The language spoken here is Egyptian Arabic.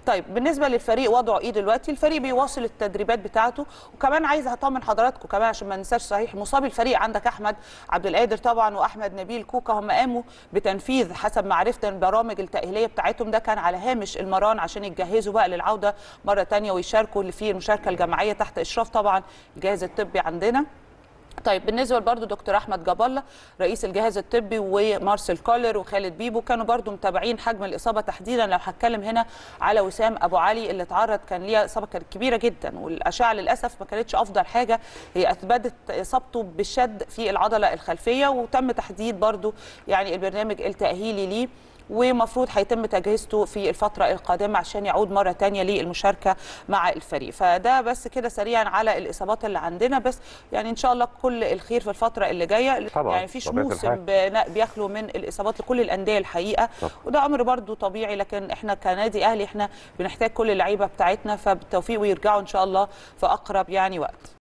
طيب بالنسبه للفريق وضعه ايه دلوقتي الفريق بيواصل التدريبات بتاعته وكمان عايزه اطمن حضراتكم كمان عشان ما ننساش صحيح مصابي الفريق عندك احمد عبد القادر طبعا واحمد نبيل كوكا هم قاموا بتنفيذ حسب معرفتنا البرامج التاهيليه بتاعتهم ده كان على هامش المران عشان يتجهزوا بقى للعوده مره ثانيه ويشاركوا في المشاركه الجماعيه تحت اشراف طبعا الجهاز الطبي عندنا طيب بالنسبه برضو دكتور احمد جاب الله رئيس الجهاز الطبي ومارسيل كولر وخالد بيبو كانوا برضو متابعين حجم الاصابه تحديدا لو هتكلم هنا على وسام ابو علي اللي اتعرض كان ليها اصابه كانت كبيره جدا والاشعه للاسف ما كانتش افضل حاجه هي اثبتت اصابته بالشد في العضله الخلفيه وتم تحديد برضو يعني البرنامج التاهيلي ليه ومفروض هيتم تجهيزته في الفترة القادمة عشان يعود مرة تانية للمشاركة مع الفريق فده بس كده سريعا على الإصابات اللي عندنا بس يعني إن شاء الله كل الخير في الفترة اللي جاية طبعاً، يعني فيش طبيعة موسم الحال. بنا- بيخلو من الإصابات لكل الأندية الحقيقة طبعاً. وده أمر برضو طبيعي لكن إحنا كنادي أهلي إحنا بنحتاج كل اللعيبة بتاعتنا فبالتوفيق ويرجعوا إن شاء الله في أقرب يعني وقت